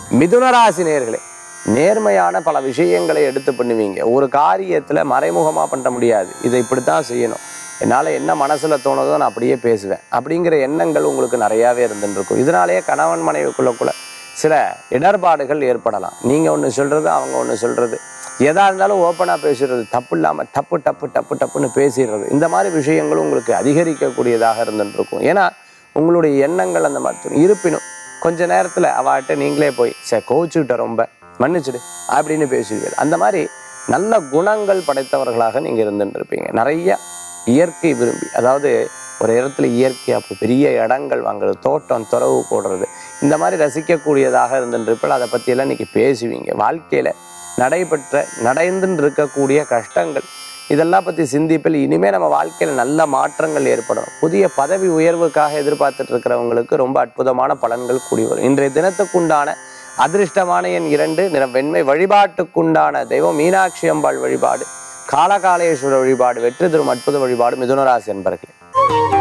மிதுனராசி நேர்களே நேர்மையான பல விஷயங்களை எடுத்து பண்ணுவீங்க ஒரு காரியத்தில் மறைமுகமாக பண்ண முடியாது இதை இப்படித்தான் செய்யணும் என்னால் என்ன மனசில் தோணுதோ நான் அப்படியே பேசுவேன் அப்படிங்கிற எண்ணங்கள் உங்களுக்கு நிறையாவே இருந்துட்டு இருக்கும் இதனாலேயே கணவன் மனைவிக்குள்ளக்குள்ள சில இடர்பாடுகள் ஏற்படலாம் நீங்கள் ஒன்று சொல்கிறது அவங்க ஒன்று சொல்கிறது எதா இருந்தாலும் ஓப்பனாக பேசுறது தப்பு இல்லாமல் டப்பு டப்பு டப்பு டப்புன்னு பேசிடுறது இந்த மாதிரி விஷயங்களும் உங்களுக்கு அதிகரிக்கக்கூடியதாக இருந்துட்டு இருக்கும் ஏன்னா உங்களுடைய எண்ணங்கள் அந்த மாதிரி தோணும். இருப்பினும் கொஞ்ச நேரத்தில் அவட்ட நீங்களே போய் சே கோச்சுக்கிட்ட ரொம்ப மன்னிச்சிடு அப்படின்னு பேசுவீர்கள் அந்த மாதிரி நல்ல குணங்கள் படைத்தவர்களாக நீங்கள் இருந்துட்டு இருப்பீங்க நிறைய இயற்கை விரும்பி அதாவது ஒரு இடத்துல இயற்கை அப்போ பெரிய இடங்கள் வாங்குறது தோட்டம் துறவு போடுறது இந்த மாதிரி ரசிக்கக்கூடியதாக இருந்துட்டு இருப்பீங்க அதை பற்றியெல்லாம் இன்னைக்கு பேசுவீங்க வாழ்க்கையில் நடைபெற்ற நடைந்துன்னு இருக்கக்கூடிய கஷ்டங்கள் இதெல்லாம் பற்றி சிந்திப்பில் இனிமேல் நம்ம வாழ்க்கையில் நல்ல மாற்றங்கள் ஏற்படும் புதிய பதவி உயர்வுக்காக எதிர்பார்த்துட்டு இருக்கிறவங்களுக்கு ரொம்ப அற்புதமான பலன்கள் கூடி வரும் இன்றைய தினத்துக்குண்டான அதிர்ஷ்டமான எண் இரண்டு நிற வெண்மை வழிபாட்டுக்குண்டான தெய்வம் மீனாட்சி அம்பாள் வழிபாடு காலகாலேஸ்வரர் வழிபாடு வெற்றி தரும் அற்புத வழிபாடு மிதுனராசி என்பர்களே